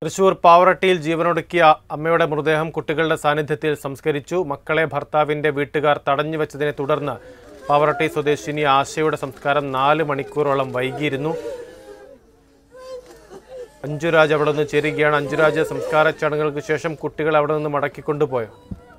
തൃശൂർ പാവറട്ടിയിൽ ജീവനൊടുക്കിയ അമ്മയുടെ മൃതദേഹം കുട്ടികളുടെ സാന്നിധ്യത്തിൽ സംസ്കരിച്ചു മക്കളെ ഭർത്താവിന്റെ വീട്ടുകാർ തടഞ്ഞു വെച്ചതിനെ തുടർന്ന് പാവറട്ടി സ്വദേശിനി ആശയുടെ സംസ്കാരം നാല് മണിക്കൂറോളം വൈകിയിരുന്നു അഞ്ജുരാജ് അവിടെ നിന്ന് ചേരുകയാണ് അഞ്ജുരാജ് സംസ്കാര ചടങ്ങുകൾക്ക് ശേഷം കുട്ടികൾ അവിടെ നിന്ന് മടക്കിക്കൊണ്ടുപോയോ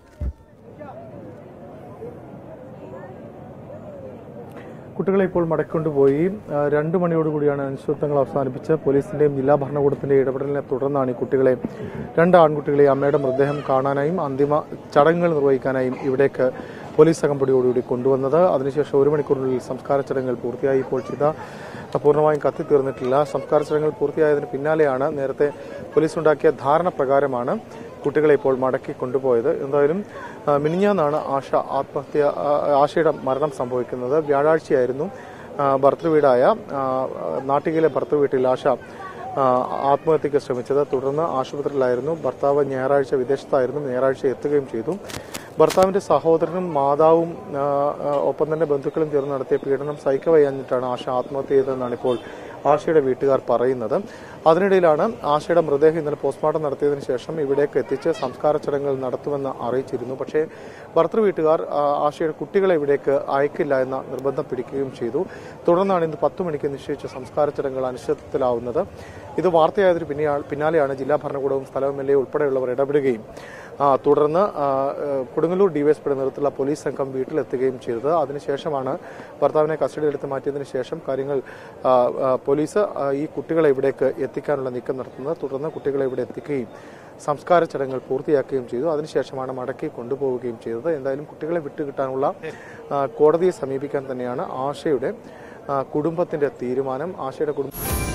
കുട്ടികളെ ഇപ്പോൾ മടക്കൊണ്ടുപോയി ആ, രണ്ട് മണിയോടുകൂടിയാണ് അനിശ്ചിതത്വങ്ങൾ അവസാനിപ്പിച്ച് പോലീസിന്റെയും ജില്ലാ ഭരണകൂടത്തിന്റെയും ഇടപെടലിനെ തുടർന്നാണ് ഈ കുട്ടികളെ രണ്ട് ആൺകുട്ടികളെ അമ്മയുടെ മൃതദേഹം കാണാനായും അന്തിമ ചടങ്ങുകൾ നിർവഹിക്കാനായും ഇവിടേക്ക് പോലീസ് അകമ്പടിയോടുകൂടി കൊണ്ടുവന്നത് അതിനുശേഷം ഒരു മണിക്കൂറിനുള്ളിൽ സംസ്കാര ചടങ്ങുകൾ പൂർത്തിയായി ഇപ്പോൾ ചിത പൂർണ്ണമായും കത്തിത്തീർന്നിട്ടില്ല സംസ്കാര ചടങ്ങുകൾ പൂർത്തിയായതിന് പിന്നാലെയാണ് നേരത്തെ പോലീസ് ഉണ്ടാക്കിയ ധാരണ പ്രകാരമാണ് കുട്ടികളെ ഇപ്പോൾ മടക്കി കൊണ്ടുപോയത് എന്തായാലും ആ, മിനിഞ്ഞാന്നാണ് ആശ ആത്മഹത്യ ആ, ആശയുടെ മരണം സംഭവിക്കുന്നത് വ്യാഴാഴ്ചയായിരുന്നു ആ, ഭർത്തൃവീടായ ആ, നാട്ടികയിലെ ഭർത്തൃവീട്ടിൽ ആശ ആ, ആത്മഹത്യക്ക് ശ്രമിച്ചത് തുടർന്ന് ആശുപത്രിയിലായിരുന്നു ഭർത്താവ് ഞായറാഴ്ച വിദേശത്തായിരുന്നു ഞായറാഴ്ച എത്തുകയും ചെയ്തു ഭർത്താവിന്റെ സഹോദരനും മാതാവും ആ, ആ, ഒപ്പം തന്നെ ബന്ധുക്കളും ചേർന്ന് നടത്തിയ പീഡനം സഹിക്കവയ്യാഞ്ഞിട്ടാണ് ആശ ആത്മഹത്യ ചെയ്തതെന്നാണ് ഇപ്പോൾ ആശയുടെ വീട്ടുകാർ പറയുന്നത് അതിനിടയിലാണ് ആശയുടെ മൃതദേഹം ഇന്നലെ പോസ്റ്റ്മോർട്ടം നടത്തിയതിനു ശേഷം ഇവിടേക്ക് എത്തിച്ച് സംസ്കാര ചടങ്ങുകൾ നടത്തുമെന്ന് അറിയിച്ചിരുന്നു പക്ഷേ ഭർത്തൃ വീട്ടുകാർ ആ, ആശയുടെ കുട്ടികളെ ഇവിടേക്ക് അയക്കില്ല എന്ന നിർബന്ധം പിടിക്കുകയും ചെയ്തു തുടർന്നാണ് ഇന്ന് പത്ത് മണിക്ക് നിശ്ചയിച്ച സംസ്കാര ചടങ്ങുകൾ അനിശ്ചിതത്വത്തിലാവുന്നത് ഇത് വാർത്തയായതിന് പിന്നാ- പിന്നാലെയാണ് ജില്ലാ ഭരണകൂടവും സ്ഥലം എം എൽ എ ഉൾപ്പെടെയുള്ളവർ ഇടപെടുകയും ആ, തുടർന്ന് ആ, ഏഹ്, കൊടുങ്ങല്ലൂർ ഡിവൈഎസ്പിയുടെ നേതൃത്വത്തിലുള്ള പോലീസ് സംഘം വീട്ടിലെത്തുകയും ചെയ്തത് അതിനുശേഷമാണ് ഭർത്താവിനെ കസ്റ്റഡിയിലെടുത്ത് മാറ്റിയതിനു ശേഷം കാര്യങ്ങൾ ആ, ആ, പോലീസ് ആ, ഈ കുട്ടികളെ ഇവിടേക്ക് എത്തിക്കാനുള്ള നീക്കം നടത്തുന്നത് തുടർന്ന് കുട്ടികളെ ഇവിടെ എത്തിക്കുകയും സംസ്കാര ചടങ്ങുകൾ പൂർത്തിയാക്കുകയും ചെയ്തു അതിനുശേഷമാണ് മടക്കി കൊണ്ടുപോവുകയും ചെയ്തത് എന്തായാലും കുട്ടികളെ വിട്ടുകിട്ടാനുള്ള ആ, കോടതിയെ സമീപിക്കാൻ തന്നെയാണ് ആശയുടെ ആ, കുടുംബത്തിന്റെ തീരുമാനം ആശയുടെ കുടുംബം